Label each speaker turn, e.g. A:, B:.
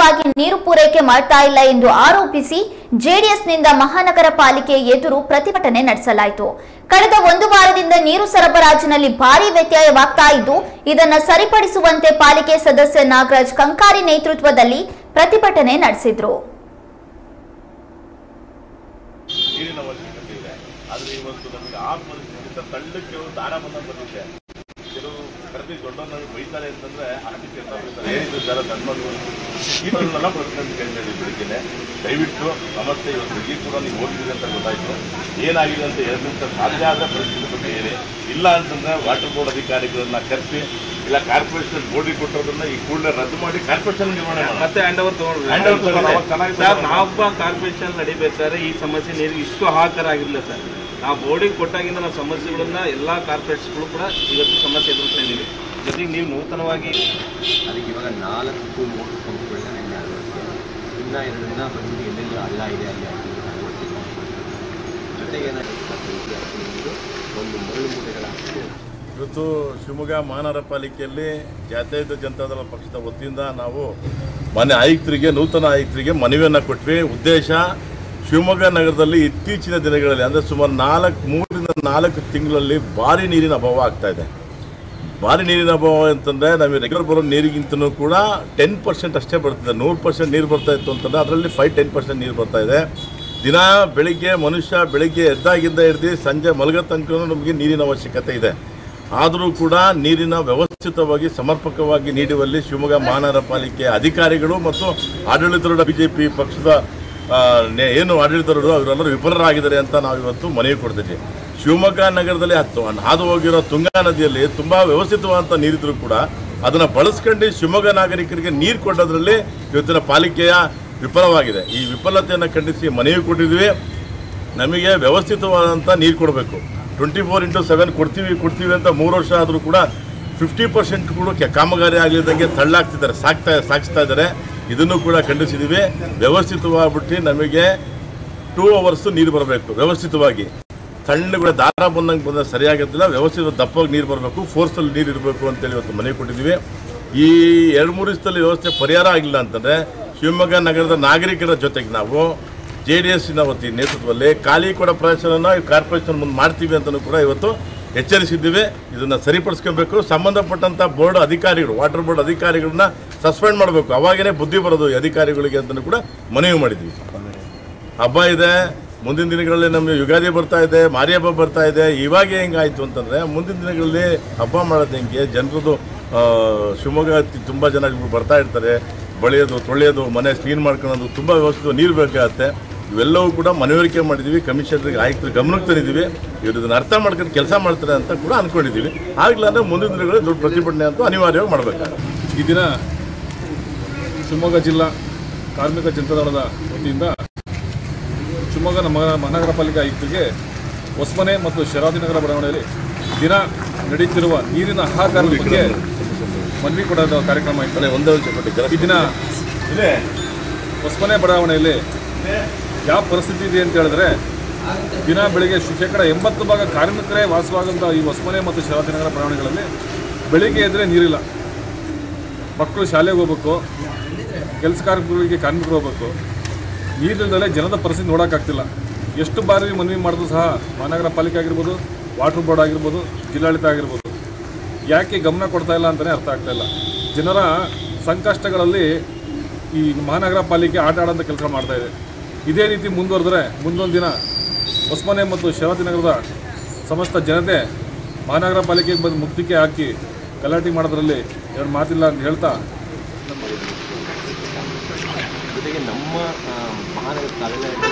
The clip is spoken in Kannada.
A: ಸಮರ್ಪಕವಾಗಿ ನೀರು ಪೂರೈಕೆ ಮಾಡ್ತಾ ಇಲ್ಲ ಎಂದು ಆರೋಪಿಸಿ ಜೆಡಿಎಸ್ನಿಂದ ಮಹಾನಗರ ಪಾಲಿಕೆ ಎದುರು ಪ್ರತಿಭಟನೆ ನಡೆಸಲಾಯಿತು ಕಳೆದ ಒಂದು ವಾರದಿಂದ ನೀರು ಸರಬರಾಜಿನಲ್ಲಿ ಭಾರಿ ವ್ಯತ್ಯಯವಾಗ್ತಾ ಇದ್ದು ಇದನ್ನು ಸರಿಪಡಿಸುವಂತೆ ಪಾಲಿಕೆ ಸದಸ್ಯ ನಾಗರಾಜ್ ಕಂಕಾರಿ ನೇತೃತ್ವದಲ್ಲಿ ಪ್ರತಿಭಟನೆ ನಡೆಸಿದ್ರು
B: ನೀರಿನ ಅವಶ್ಯಕತೆ ಇದೆ ಆದ್ರೆ ಇವತ್ತು ನಮಗೆ ಆ ಪರಿಸ್ಥಿತಿಯಿಂದ ತಳ್ಳಕ್ಕೆ ಒಂದು ದಾರ ಬಂದ ಬಂದಿದೆ ಕೆಲವು ಕರೆದಿ ದೊಡ್ಡವನ್ನ ಬೈತಾರೆ ಅಂತಂದ್ರೆ ಆರ್ಥಿಕ ಕೆಲಸ ಬೈತಾರೆ ಏನಿದೆ ಸರ್ ಸಣ್ಣ ಮಗು ಇದನ್ನೆಲ್ಲ ಪ್ರಶ್ನೆ ಕೇಳಿದ್ದೀವಿ ಬೆಳಿಗ್ಗೆ ದಯವಿಟ್ಟು ಸಮಸ್ಯೆ ಇವತ್ತು ಬೆಳಿಗ್ಗೆ ಕೂಡ ನೀವು ಹೋಗಿದ್ದೀರಿ ಅಂತ ಗೊತ್ತಾಯ್ತು ಏನಾಗಿದೆ ಅಂತ ಎರಡು ನಿಮಿಷ ಸಾಧ್ಯ ಆದ್ರೆ ಪರಿಸ್ಥಿತಿ ಬಗ್ಗೆ ಹೇಳಿ ಇಲ್ಲ ಅಂತಂದ್ರೆ ವಾಟರ್ ಬೋರ್ಡ್ ಅಧಿಕಾರಿಗಳನ್ನ ಕರೆಸಿ ಇಲ್ಲ ಕಾರ್ಪೊರೇಷನ್ ಬೋರ್ಡಿಗೆ ಕೊಟ್ಟೋದನ್ನ ಈ ಕೂಡಲೇ ರದ್ದು ಮಾಡಿ ಕಾರ್ಪೊರೇಷನ್ ನಿರ್ಮಾಣ ಮಾಡಿ
C: ಮತ್ತೆ ಹ್ಯಾಂಡ್ ಓವರ್ ತಗೊಂಡ್ರಿ
B: Hand over ತಗೊಂಡ್ರೆ ಅವಾಗ ಚೆನ್ನಾಗಿ
C: ಸರ್ ನಾವೊಬ್ಬ ಕಾರ್ಪೊರೇಷನ್ ನಡಿಬೇಕಾದ್ರೆ ಈ ಸಮಸ್ಯೆ ನೀರಿಗೆ ಇಷ್ಟು ಹಾಹಾಕಾರ ಆಗಿರಲಿಲ್ಲ ಸರ್ ನಾವು ಬೋರ್ಡಿಗೆ ಕೊಟ್ಟಾಗಿಂದ ನಾವು ಸಮಸ್ಯೆಗಳನ್ನ ಎಲ್ಲ ಕಾರ್ಪೊರೇಟ್ಸ್ಗಳು ಕೂಡ ಇವತ್ತು ಸಮಸ್ಯೆ ಎದುರಿಸ್ತಾ ಇದ್ದೀವಿ ಜೊತೆಗೆ ನೀವು ನೂತನವಾಗಿ
D: ಅದಕ್ಕೆ ಇವಾಗ ನಾಲ್ಕು ಮೂರು ಪಂಪ್ಗಳನ್ನ ನಿನ್ನೆ ಅಳವಡಿಸಿದ್ದಾರೆ ಇನ್ನ ಎರಡು ದಿನ ಬಂದು ಎಲ್ಲೆಲ್ಲಿ ಹಳ್ಳ ಇದೆ ಅಲ್ಲಿ ಹಾಕಿದ್ರು ಅಳವಡಿಸಿದ್ದಾರೆ ಜೊತೆಗೆ ಏನಾಗಿದೆ ಒಂದು ಮರಳು ಮೂಟೆಗಳ
B: ಇವತ್ತು ಶಿವಮೊಗ್ಗ ಮಹಾನಗರ ಪಾಲಿಕೆಯಲ್ಲಿ ಜಾತ್ಯತೀತ ಜನತಾದಳ ಪಕ್ಷದ ವತಿಯಿಂದ ನಾವು ಮನೆ ಆಯುಕ್ತರಿಗೆ ನೂತನ ಆಯುಕ್ತರಿಗೆ ಮನವಿಯನ್ನು ಕೊಟ್ವಿ ಉದ್ದೇಶ ಶಿವಮೊಗ್ಗ ನಗರದಲ್ಲಿ ಇತ್ತೀಚಿನ ದಿನಗಳಲ್ಲಿ ಅಂದರೆ ಸುಮಾರು ನಾಲ್ಕು ಮೂರರಿಂದ ನಾಲ್ಕು ತಿಂಗಳಲ್ಲಿ ಭಾರಿ ನೀರಿನ ಅಭಾವ ಆಗ್ತಾ ಇದೆ ಭಾರಿ ನೀರಿನ ಅಭಾವ ಅಂತಂದರೆ ನಮಗೆ ರೆಗ್ಯುಲರ್ ಬರೋ ನೀರಿಗಿಂತನೂ ಕೂಡ ಟೆನ್ ಪರ್ಸೆಂಟ್ ಅಷ್ಟೇ ಬರ್ತಿದೆ ನೂರು ಪರ್ಸೆಂಟ್ ನೀರು ಬರ್ತಾ ಇತ್ತು ಅಂತಂದರೆ ಅದರಲ್ಲಿ ಫೈವ್ ಟೆನ್ ಪರ್ಸೆಂಟ್ ನೀರು ಬರ್ತಾ ಇದೆ ದಿನ ಬೆಳಿಗ್ಗೆ ಮನುಷ್ಯ ಬೆಳಿಗ್ಗೆ ಎದ್ದಾಗಿಂದ ಹಿಡ್ದು ಸಂಜೆ ಮಲಗೋ ತನಕ ನಮಗೆ ನೀರಿನ ಅವಶ್ಯಕತೆ ಇದೆ ಆದರೂ ಕೂಡ ನೀರಿನ ವ್ಯವಸ್ಥಿತವಾಗಿ ಸಮರ್ಪಕವಾಗಿ ನೀಡುವಲ್ಲಿ ಶಿವಮೊಗ್ಗ ಮಹಾನಗರ ಪಾಲಿಕೆ ಅಧಿಕಾರಿಗಳು ಮತ್ತು ಆಡಳಿತಾರೂಢ ಬಿ ಜೆ ಪಿ ಪಕ್ಷದ ಆ, ನೆ- ಏನು ಆಡಳಿತಾರರು ಅವರೆಲ್ಲರೂ ವಿಫಲರಾಗಿದ್ದಾರೆ ಅಂತ ನಾವು ಇವತ್ತು ಮನವಿ ಕೊಡ್ತೀವಿ ಶಿವಮೊಗ್ಗ ನಗರದಲ್ಲಿ ಹತ್ತು ಹಾದು ಹೋಗಿರೋ ತುಂಗಾ ನದಿಯಲ್ಲಿ ತುಂಬ ವ್ಯವಸ್ಥಿತವಾದಂಥ ನೀರಿದ್ರು ಕೂಡ ಅದನ್ನು ಬಳಸ್ಕೊಂಡು ಶಿವಮೊಗ್ಗ ನಾಗರಿಕರಿಗೆ ನೀರು ಕೊಡೋದ್ರಲ್ಲಿ ಇವತ್ತಿನ ಪಾಲಿಕೆಯ ವಿಫಲವಾಗಿದೆ ಈ ವಿಫಲತೆಯನ್ನು ಖಂಡಿಸಿ ಮನವಿ ಕೊಟ್ಟಿದ್ವಿ ನಮಗೆ ವ್ಯವಸ್ಥಿತವಾದಂಥ ನೀರು ಕೊಡಬೇಕು ಟ್ವೆಂಟಿ ಫೋರ್ ಇಂಟು ಸೆವೆನ್ ಕೊಡ್ತೀವಿ ಕೊಡ್ತೀವಿ ಅಂತ ಮೂರು ವರ್ಷ ಆದರೂ ಕೂಡ ಫಿಫ್ಟಿ ಪರ್ಸೆಂಟ್ ಕೂಡ ಕೆ- ಕಾಮಗಾರಿ ಆಗಲಿದ್ದಂಗೆ ತಳ್ಳಾಗ್ತಿದ್ದಾರೆ ಸಾಕ್ತಾ ಸಾಗಿಸ್ತಾ ಇದ್ದಾರೆ ಇದನ್ನು ಕೂಡ ಖಂಡಿಸಿದ್ದೀವಿ ವ್ಯವಸ್ಥಿತವಾಗ್ಬಿಟ್ಟು ನಮಗೆ ಟೂ ಅವರ್ಸು ನೀರು ಬರಬೇಕು ವ್ಯವಸ್ಥಿತವಾಗಿ ಸಣ್ಣ ಕೂಡ ದಾರ ಬಂದಂಗೆ ಬಂದರೆ ಸರಿಯಾಗೋದಿಲ್ಲ ವ್ಯವಸ್ಥಿತ ದಪ್ಪವಾಗಿ ನೀರು ಬರಬೇಕು ಫೋರ್ಸಲ್ಲಿ ನೀರು ಇರಬೇಕು ಅಂತೇಳಿ ಇವತ್ತು ಮನೆ ಕೊಟ್ಟಿದ್ದೀವಿ ಈ ಎರಡು ಮೂರು ದಿವಸದಲ್ಲಿ ವ್ಯವಸ್ಥೆ ಪರಿಹಾರ ಆಗಿಲ್ಲ ಅಂತಂದರೆ ಶಿವಮೊಗ್ಗ ನಗರದ ನಾಗರಿಕರ ಜೊತೆಗೆ ನಾವು ಜೆ ಡಿ ಎಸ್ಸಿನ ವತಿ ನೇತೃತ್ವದಲ್ಲಿ ಖಾಲಿ ಕೊಡ ಪ್ರದರ್ಶನ ಕಾರ್ಪೊರೇಷನ್ ಮುಂದೆ ಮಾಡ್ತೀವಿ ಅಂತಲೂ ಕೂಡ ಇವತ್ತು ಎಚ್ಚರಿಸಿದ್ದೀವಿ ಇದನ್ನು ಸರಿಪಡಿಸ್ಕೊಬೇಕು ಸಂಬಂಧಪಟ್ಟಂಥ ಬೋರ್ಡ್ ಅಧಿಕಾರಿಗಳು ವಾಟರ್ ಬೋರ್ಡ್ ಅಧಿಕಾರಿಗಳನ್ನ ಸಸ್ಪೆಂಡ್ ಮಾಡಬೇಕು ಅವಾಗೇ ಬುದ್ಧಿ ಬರೋದು ಈ ಅಧಿಕಾರಿಗಳಿಗೆ ಅಂತಲೂ ಕೂಡ ಮನವಿ ಮಾಡಿದ್ವಿ ಹಬ್ಬ ಇದೆ ಮುಂದಿನ ದಿನಗಳಲ್ಲಿ ನಮಗೆ ಯುಗಾದಿ ಬರ್ತಾ ಇದೆ ಮಾರಿ ಹಬ್ಬ ಬರ್ತಾ ಇದೆ ಇವಾಗ ಹೆಂಗಾಯ್ತು ಅಂತಂದರೆ ಮುಂದಿನ ದಿನಗಳಲ್ಲಿ ಹಬ್ಬ ಮಾಡೋದು ಹೆಂಗೆ ಜನರದು ಶಿವಮೊಗ್ಗ ತುಂಬ ಜನ ಬರ್ತಾ ಇರ್ತಾರೆ ಬಳಿಯೋದು ತೊಳೆಯೋದು ಮನೆ ಕ್ಲೀನ್ ಮಾಡ್ಕೊಳ್ಳೋದು ತುಂಬ ವ್ಯವಸ್ಥಿತ ನೀರು ಬೇಕಾಗತ್ತೆ ಇವೆಲ್ಲವೂ ಕೂಡ ಮನವರಿಕೆ ಮಾಡಿದ್ದೀವಿ ಕಮಿಷನರ್ಗೆ ಆಯುಕ್ತರ ಗಮನಕ್ಕೆ ತಂದಿದ್ದೀವಿ ಇವರು ಇದನ್ನು ಅರ್ಥ ಮಾಡ್ಕೊಂಡು ಕೆಲಸ ಮಾಡ್ತಾರೆ ಅಂತ ಕೂಡ ಅಂದ್ಕೊಂಡಿದ್ದೀವಿ ಆಗಲಿಲ್ಲ ಅಂದರೆ ಮುಂದಿನ ದಿನಗಳಲ್ಲಿ ದೊಡ್ಡ ಪ್ರತಿಭಟನೆ ಅಂತೂ ಅನಿವಾರ್ಯವಾಗಿ ಮಾಡಬೇಕಾಗುತ್ತೆ
E: ಈ ದಿನ ಶಿವಮೊಗ್ಗ ಜಿಲ್ಲಾ ಕಾರ್ಮಿಕ ಜನತಾದಳದ ವತಿಯಿಂದ ಶಿವಮೊಗ್ಗ ನಮ್ಮ ಮಹಾನಗರ ಪಾಲಿಕೆ ಆಯುಕ್ತರಿಗೆ ಹೊಸಮನೆ ಮತ್ತು ಶರಾವತಿನಗರ ಬಡಾವಣೆಯಲ್ಲಿ ದಿನ ನಡೆಯುತ್ತಿರುವ ನೀರಿನ ಹಾಹಾಕಾರದ ಬಗ್ಗೆ ಮನವಿ ಕೊಡೋದ ಕಾರ್ಯಕ್ರಮ ಇತ್ತು
B: ಒಂದೇ ಒಂದು ಕೊಟ್ಟು
E: ಈ ದಿನ
B: ಇದೆ
E: ಹೊಸಮನೆ ಬಡಾವಣೆಯಲ್ಲಿ ಯಾವ ಪರಿಸ್ಥಿತಿ ಇದೆ ಅಂತ ಹೇಳಿದ್ರೆ ದಿನ ಬೆಳಿಗ್ಗೆ ಶು- ಶೇಕಡ ಎಂಬತ್ತು ಭಾಗ ಕಾರ್ಮಿಕರೇ ವಾಸವಾಗುವಂಥ ಈ ಹೊಸಮನೆ ಮತ್ತು ಶರಾವತಿನಗರ ಬಡಾವಣೆಗಳಲ್ಲಿ ಬೆಳಿಗ್ಗೆ ಎದ್ರೆ ನೀರಿಲ್ಲ ಮಕ್ಕಳು ಶಾಲೆಗೆ ಹೋಗ್ಬೇಕು ಕೆಲಸ ಕಾರ್ಮಿಕರಿಗೆ ಕಾರ್ಮಿಕರು ಹೋಗ್ಬೇಕು ನೀರಿಲ್ಲದಲ್ಲೇ ಜನದ ಪರಿಸ್ಥಿತಿ ನೋಡೋಕ್ಕಾಗ್ತಿಲ್ಲ ಎಷ್ಟು ಬಾರಿ ಮನವಿ ಮಾಡಿದ್ರು ಸಹ ಮಹಾನಗರ ಪಾಲಿಕೆ ಆಗಿರ್ಬೋದು ವಾಟರ್ ಬೋರ್ಡ್ ಆಗಿರ್ಬೋದು ಜಿಲ್ಲಾಡಳಿತ ಆಗಿರ್ಬೋದು ಯಾಕೆ ಗಮನ ಕೊಡ್ತಾ ಇಲ್ಲ ಅಂತಲೇ ಅರ್ಥ ಆಗ್ತಾ ಇಲ್ಲ ಜನರ ಸಂಕಷ್ಟಗಳಲ್ಲಿ ಈ ಮಹಾನಗರ ಪಾಲಿಕೆ ಆಟ ಆಡೋಂಥ ಕೆಲಸ ಮಾಡ್ತಾ ಇದೆ ಇದೇ ರೀತಿ ಮುಂದುವರೆದ್ರೆ ಮುಂದೊಂದು ದಿನ ಹೊಸಮನೆ ಮತ್ತು ನಗರದ ಸಮಸ್ತ ಜನತೆ ಮಹಾನಗರ ಪಾಲಿಕೆಗೆ ಬಂದು ಮುಕ್ತಿಕೆ ಹಾಕಿ ಗಲಾಟೆ ಮಾಡೋದ್ರಲ್ಲಿ ಎರಡು ಮಾತಿಲ್ಲ ಅಂತ ಹೇಳ್ತಾ
D: ಜೊತೆಗೆ ನಮ್ಮ ಆ, ಮಹಾನಗರ ಕಾಲೇಜ್